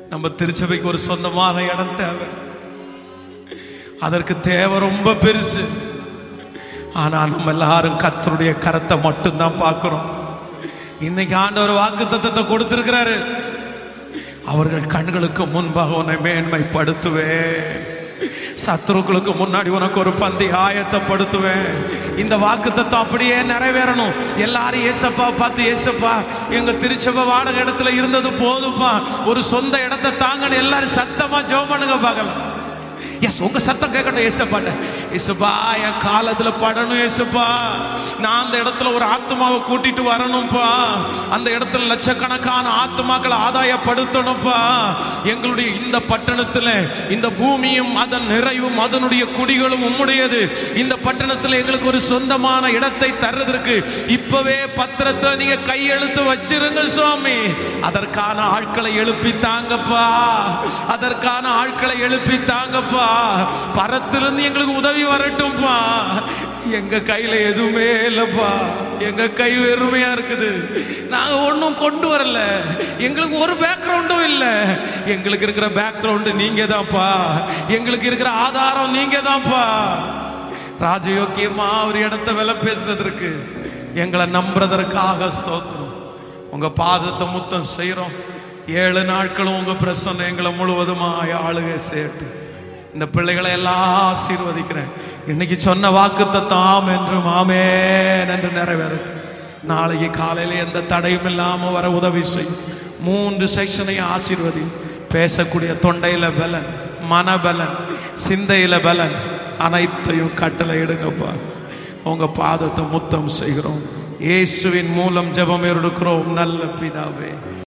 நம்ம திருச்சபைக்கு ஒரு சொந்தமான இடம் தேவை அதற்கு தேவை ரொம்ப பெருசு ஆனா நம்ம எல்லாரும் கத்தருடைய கரத்தை மட்டும்தான் பார்க்கிறோம் இன்னைக்கு ஆண்டவர் வாக்கு தத்தத்தை கொடுத்திருக்கிறாரு அவர்கள் கண்களுக்கு முன்பாக உன்னை மேன்மைப்படுத்துவேன் சத்துருக்களுக்கு முன்னாடி உனக்கு ஒரு பந்தி ஆயத்தப்படுத்துவேன் இந்த வாக்கு தத்துவம் அப்படியே நிறைவேறணும் எல்லாரும் ஏசப்பா பார்த்து ஏசப்பா எங்க திருச்சபை வாடகை இடத்துல இருந்தது போதுப்பா ஒரு சொந்த இடத்தை தாங்கன்னு எல்லாரும் சத்தமா ஜெபம் பண்ணுங்க பார்க்கலாம் எஸ் உங்க சத்தம் கேட்கட்டும் ஏசப்பாட்ட ஏசப்பா என் காலத்துல படணும் ஏசப்பா நான் அந்த இடத்துல ஒரு ஆத்மாவை கூட்டிட்டு வரணும்ப்பா அந்த இடத்துல லட்சக்கணக்கான ஆத்மாக்களை ஆதாயப்படுத்தணும்ப்பா எங்களுடைய இந்த பட்டணத்துல இந்த பூமியும் அதன் நிறைவும் அதனுடைய குடிகளும் உம்முடையது இந்த பட்டணத்துல எங்களுக்கு ஒரு சொந்தமான இடத்தை தர்றதற்கு இப்பவே பத்திரத்தை நீங்க கையெழுத்து வச்சிருங்க சுவாமி அதற்கான ஆட்களை எழுப்பி தாங்கப்பா அதற்கான ஆட்களை எழுப்பி தாங்கப்பா பரத்திலிருந்து எங்களுக்கு உதவி வரட்டும்பா எங்க கையில எதுவுமே இல்லப்பா எங்க கை வெறுமையா இருக்குது நாங்க ஒன்றும் கொண்டு வரல எங்களுக்கு ஒரு பேக்ரவுண்டும் இல்லை எங்களுக்கு இருக்கிற பேக்ரவுண்டு நீங்க தான்ப்பா எங்களுக்கு இருக்கிற ஆதாரம் நீங்க தான்ப்பா ராஜயோக்கியமா ஒரு இடத்த விலை பேசுறதற்கு எங்களை நம்புறதற்காக ஸ்தோத்திரம் உங்க பாதத்தை முத்தம் செய்றோம் ஏழு நாட்களும் உங்க பிரசன்னம் எங்களை முழுவதுமாய் ஆளுகை சேட்டு இந்த பிள்ளைகளை எல்லாம் ஆசீர்வதிக்கிறேன் இன்னைக்கு சொன்ன வாக்கு தத்தாம் என்றும் ஆமேன் என்று நிறைவேறட்டும் நாளைக்கு காலையில எந்த தடையும் இல்லாம வர உதவி செய் மூன்று செக்ஷனையும் ஆசீர்வதி பேசக்கூடிய தொண்டையில பலன் மனபலன் சிந்தையில பலன் அனைத்தையும் கட்டளை இடுங்கப்பா உங்க பாதத்தை முத்தம் செய்கிறோம் இயேசுவின் மூலம் ஜெபம் எடுக்கிறோம் நல்ல பிதாவே